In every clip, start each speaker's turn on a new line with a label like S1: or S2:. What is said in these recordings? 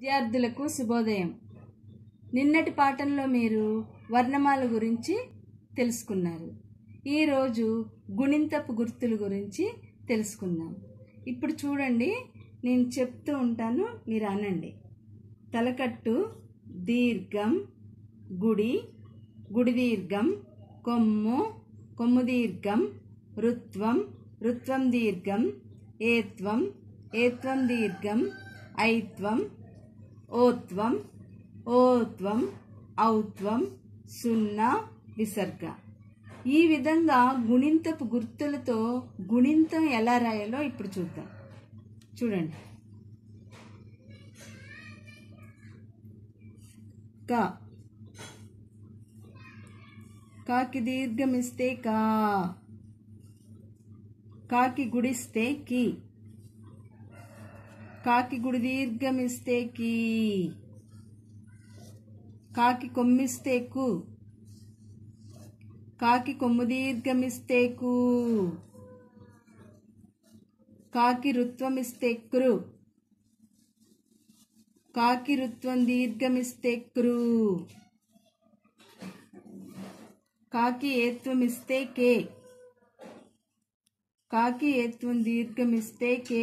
S1: విద్యార్థులకు శుభోదయం నిన్నటి పాఠంలో మీరు వర్ణమాల గురించి తెలుసుకున్నారు ఈరోజు గుణింతపు గుర్తుల గురించి తెలుసుకుందాం ఇప్పుడు చూడండి నేను చెప్తూ ఉంటాను మీరు అనండి తలకట్టు దీర్ఘం గుడి గుడి దీర్ఘం కొమ్ము కొమ్ము దీర్ఘం రుత్వం రుత్వం దీర్ఘం ఏత్వం ఏత్వం దీర్ఘం ఐత్వం ఓత్వం ఓత్వం ఔత్వం సున్నా విసర్గ ఈ విధంగా గుణింతపు గుర్తులతో గుణింతం ఎలా రాయాలో ఇప్పుడు చూద్దాం చూడండి క కాకి దీర్ఘమిస్తే కా కాకి గుడిస్తే కి కాకి గుడి దీర్ఘమిస్తే కీ కాకి కొమ్మిస్తే కు కాకి కొమ్ము దీర్ఘమిస్తే కు కాకి రుత్వమిస్తే కృ కాకి రుత్వం దీర్ఘమిస్తే కృ కాకి ఏత్వమిస్తే కే కాకి ఏత్వం దీర్ఘమిస్తే కే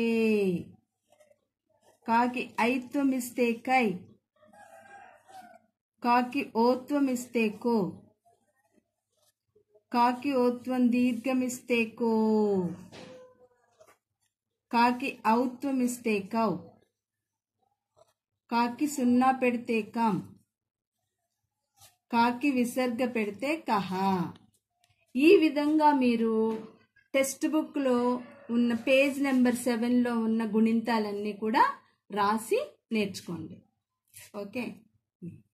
S1: కాకి ఐత్వమిస్తే కై కాకి ఓత్వమిస్తే కో కాకి ఓత్వం దీర్ఘమిస్తే కో కాకి ఔత్వమిస్తే కౌ కాకి సున్నా పెడితే కం కాకి విసర్గ పెడితే కహ ఈ విధంగా మీరు టెక్స్ట్ బుక్లో ఉన్న పేజ్ నెంబర్ సెవెన్లో ఉన్న గుణింతాలన్నీ కూడా రాసి నేర్చుకోండి ఓకే